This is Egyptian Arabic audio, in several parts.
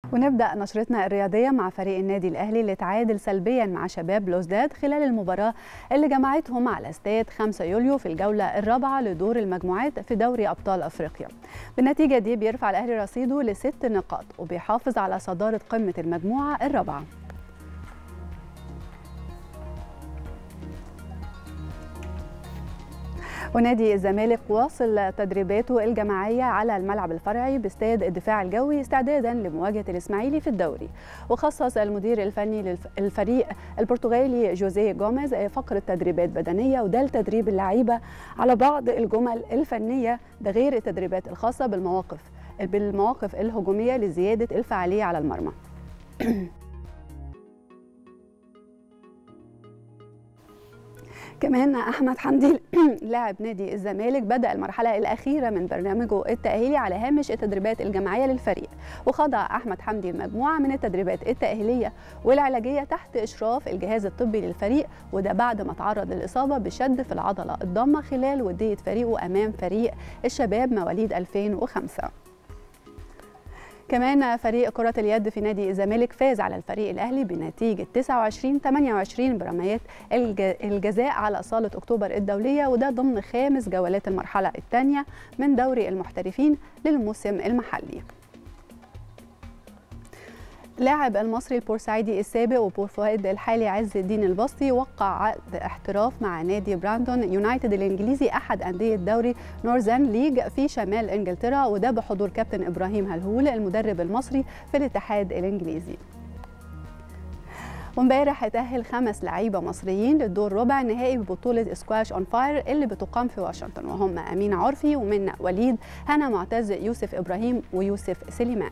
ونبدأ نشرتنا الرياضية مع فريق النادي الأهلي اللي تعادل سلبيا مع شباب بلوزداد خلال المباراة اللي جمعتهم على استاد 5 يوليو في الجولة الرابعة لدور المجموعات في دوري أبطال أفريقيا بالنتيجة دي بيرفع الأهلي رصيده لست نقاط وبيحافظ على صدارة قمة المجموعة الرابعة ونادي الزمالك واصل تدريباته الجماعيه على الملعب الفرعي باستاد الدفاع الجوي استعدادا لمواجهه الاسماعيلي في الدوري وخصص المدير الفني للفريق البرتغالي جوزيه جوميز فقره تدريبات بدنيه وده لتدريب اللعيبه على بعض الجمل الفنيه ده غير التدريبات الخاصه بالمواقف بالمواقف الهجوميه لزياده الفعاليه على المرمى كمان احمد حمدي لاعب نادي الزمالك بدا المرحله الاخيره من برنامجه التاهيلي على هامش التدريبات الجماعيه للفريق وخضع احمد حمدي مجموعه من التدريبات التاهيليه والعلاجيه تحت اشراف الجهاز الطبي للفريق وده بعد ما تعرض للاصابه بشد في العضله الضامه خلال وديه فريقه امام فريق الشباب مواليد 2005 كمان فريق كرة اليد في نادي الزمالك فاز على الفريق الأهلي بنتيجة 29 28 برميات الجزاء على صالة أكتوبر الدولية وده ضمن خامس جولات المرحلة الثانية من دوري المحترفين للموسم المحلي لاعب المصري البورسعيدي السابق وبور فؤاد الحالي عز الدين البسطي وقع عقد احتراف مع نادي براندون يونايتد الانجليزي احد انديه دوري نورزان ليج في شمال انجلترا وده بحضور كابتن ابراهيم هلهول المدرب المصري في الاتحاد الانجليزي وامبارح اتأهل خمس لعيبة مصريين للدور ربع النهائي ببطولة سكواش اون فاير اللي بتقام في واشنطن وهم أمين عرفي ومنى وليد هنا معتز يوسف إبراهيم ويوسف سليمان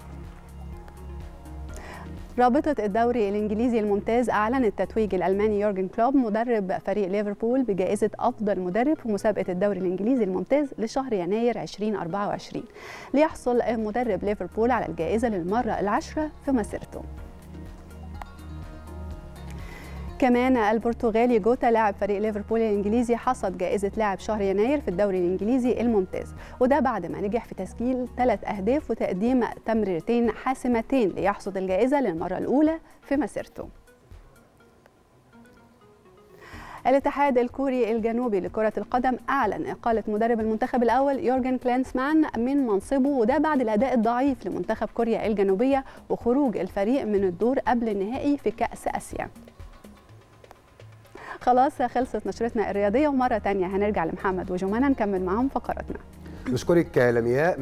رابطة الدوري الإنجليزي الممتاز أعلنت تتويج الألماني يورجن كلوب مدرب فريق ليفربول بجائزة أفضل مدرب في مسابقة الدوري الإنجليزي الممتاز لشهر يناير 2024 ليحصل مدرب ليفربول على الجائزة للمرة العاشرة في مسيرته كمان البرتغالي جوتا لاعب فريق ليفربول الانجليزي حصد جائزه لاعب شهر يناير في الدوري الانجليزي الممتاز وده بعد ما نجح في تسجيل ثلاث اهداف وتقديم تمريرتين حاسمتين ليحصد الجائزه للمره الاولى في مسيرته الاتحاد الكوري الجنوبي لكرة القدم أعلن إقالة مدرب المنتخب الأول يورجن كلانسمان من منصبه وده بعد الأداء الضعيف لمنتخب كوريا الجنوبية وخروج الفريق من الدور قبل النهائي في كأس آسيا خلاص خلصت نشرتنا الرياضية ومرة تانية هنرجع لمحمد وجمانة نكمل معاهم فقراتنا نشكرك لمياء